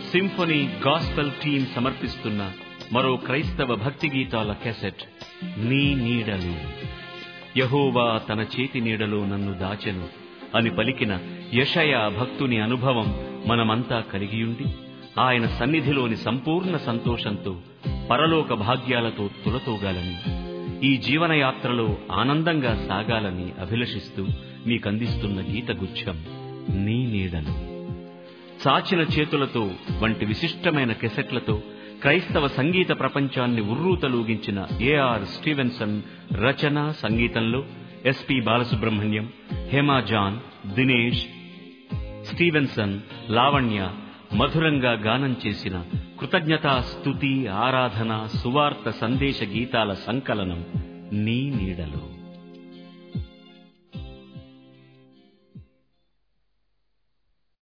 symphony gospel team సమర్పిస్తున్న మరో క్రైస్తవ భక్తి గీతాల క్యాసెట్ నీ నీడలు యహోవా తన చేతి నీడలో నన్ను దాచెను అని పలికిన యషయ భక్తుని అనుభవం మనమంతా కలిగియుండి ఆయన సన్నిధిలోని సంపూర్ణ సంతోషంతో పరలోక భాగ్యాలతో తులతూగాలని ఈ జీవనయాత్రలో ఆనందంగా సాగాలని అభిలషిస్తూ మీకందిస్తున్న గీతగుచ్ఛం నీ నీడలు చాచిన చేతులతో వంటి విశిష్టమైన కెసెట్లతో క్రైస్తవ సంగీత ప్రపంచాన్ని ఉర్రూతలూగించిన ఏఆర్ స్టీవెన్సన్ రచన సంగీతంలో SP Balasubrahmanyam Hema John Dinesh Stevenson Lavanya మధురంగా గానం చేసిన కృతజ్ఞతా స్తుతి ఆరాధన సువార్త సందేశ గీతాల సంకలనం నీ నీడలో